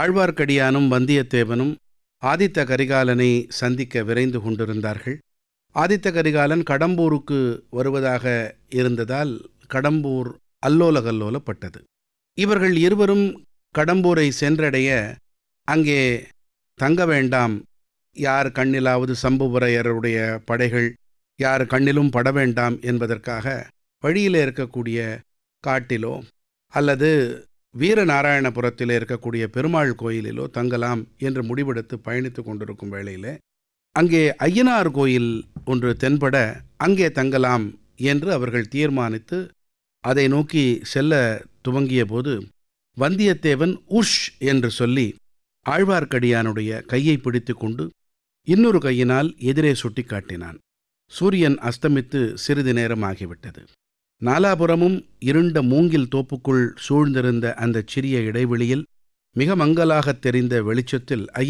ஆழ்வார்க்கடியானும் வந்தியத்தேவனும் ஆதித்த கரிகாலனை சந்திக்க விரைந்து கொண்டிருந்தார்கள் ஆதித்த கரிகாலன் கடம்பூருக்கு வருவதாக இருந்ததால் கடம்பூர் அல்லோல கல்லோலப்பட்டது இவர்கள் இருவரும் கடம்பூரை சென்றடைய அங்கே தங்க வேண்டாம் யார் கண்ணிலாவது சம்புவரையருடைய படைகள் யார் கண்ணிலும் பட வேண்டாம் என்பதற்காக வழியில் இருக்கக்கூடிய காட்டிலோ அல்லது வீரநாராயணபுரத்தில் இருக்கக்கூடிய பெருமாள் கோயிலிலோ தங்கலாம் என்று முடிவெடுத்து பயணித்து கொண்டிருக்கும் வேளையில் அங்கே ஐயனார் கோயில் ஒன்று தென்பட அங்கே தங்கலாம் என்று அவர்கள் தீர்மானித்து அதை நோக்கி செல்ல துவங்கிய போது வந்தியத்தேவன் உஷ் என்று சொல்லி ஆழ்வார்க்கடியானுடைய கையை பிடித்து கொண்டு இன்னொரு கையினால் எதிரே சுட்டிக்காட்டினான் சூரியன் அஸ்தமித்து சிறிது நேரம் ஆகிவிட்டது நாலாபுரமும் இருண்ட மூங்கில் தோப்புக்குள் சூழ்ந்திருந்த அந்த சிறிய இடைவெளியில் மிக மங்கலாகத் தெரிந்த வெளிச்சத்தில்